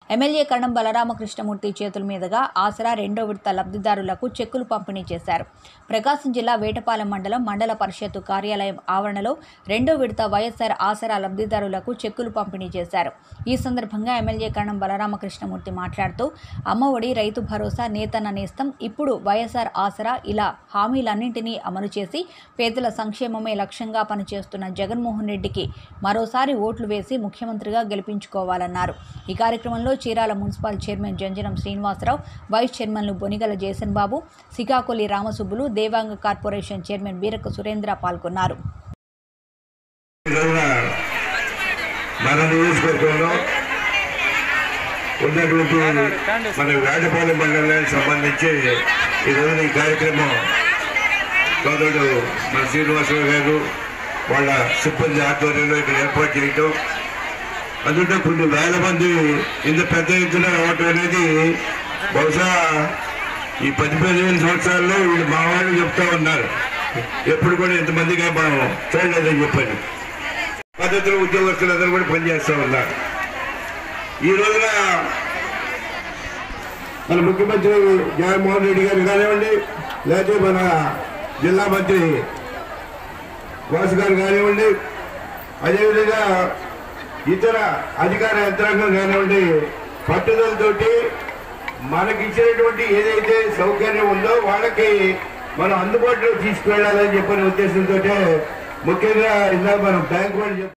MLA కరణం బలరామకృష్ణమూర్తి చేతుల మీదుగా ఆసరా రెండో విడత లబ్ధిదారులకు చెక్కులు పంపిణీ చేశారు ప్రకాశం జిల్లా వేటపాలెం మండలం మండల పరిషత్తు కార్యాలయం ఆవరణలో రెండో విడత వైఎస్ఆర్ ఆసరా లబ్ధిదారులకు చెక్కులు పంపిణీ చేశారు ఈ సందర్భంగా ఎమ్మెల్యే కరణం బలరామకృష్ణమూర్తి మాట్లాడుతూ అమ్మఒడి రైతు భరోసా నేతన్న నేస్తం ఇప్పుడు వైఎస్ఆర్ ఆసరా ఇలా హామీలన్నింటినీ అమలు చేసి పేదల సంక్షేమమే లక్ష్యంగా పనిచేస్తున్న జగన్మోహన్ రెడ్డికి మరోసారి ఓట్లు వేసి ముఖ్యమంత్రిగా గెలిపించుకోవాలన్నారు ఈ కార్యక్రమంలో Chirala municipal chairman Janjanam Srinivasarao vice చైర్మన్లు Bonigala Jason Babu Sikakolli Ramasubbulu Devanga corporation chairman Veeraka Surendra పాల్గొన్నారు ఈ రోజున మన నియోజకవర్గంలో ఉన్నటువంటి మన వేటపాలెం మండలానికి సంబంధించి ఈ రోజున ఈ కార్యక్రమం సోదరుడు మన శ్రీనివాసరావు గారు వాళ్ళ సిబ్బంది ఆధ్వర్యంలో ఇక్కడ ఏర్పాటు చేయటం అందులో కొన్ని వేల మంది ఇంత పెద్ద ఎత్తున రావటం అనేది బహుశా ఈ పది పదిహేను సంవత్సరాల్లో వీళ్ళు మా వాళ్ళు చెప్తా ఉన్నారు ఎప్పుడు కూడా ఇంతమందిగా మనం చూడలేదని చెప్పాను పద్ధతిలో ఉద్యోగస్తులందరూ కూడా పనిచేస్తూ ఉన్నారు ఈ రోజున మన ముఖ్యమంత్రి జగన్మోహన్ రెడ్డి గారు కానివ్వండి లేకపోతే మన జిల్లా మంత్రి వాసు గారు కానివ్వండి అదేవిధంగా ఇతర అధికార యంత్రాంగం కానివ్వండి పట్టుదలతోటి మనకి ఇచ్చినటువంటి ఏదైతే సౌకర్యం ఉందో వాళ్ళకి మనం అందుబాటులో తీసుకువెళ్ళాలని చెప్పిన ఉద్దేశంతో ముఖ్యంగా ఇందాక మనం బ్యాంక్ వాళ్ళు చెప్ప-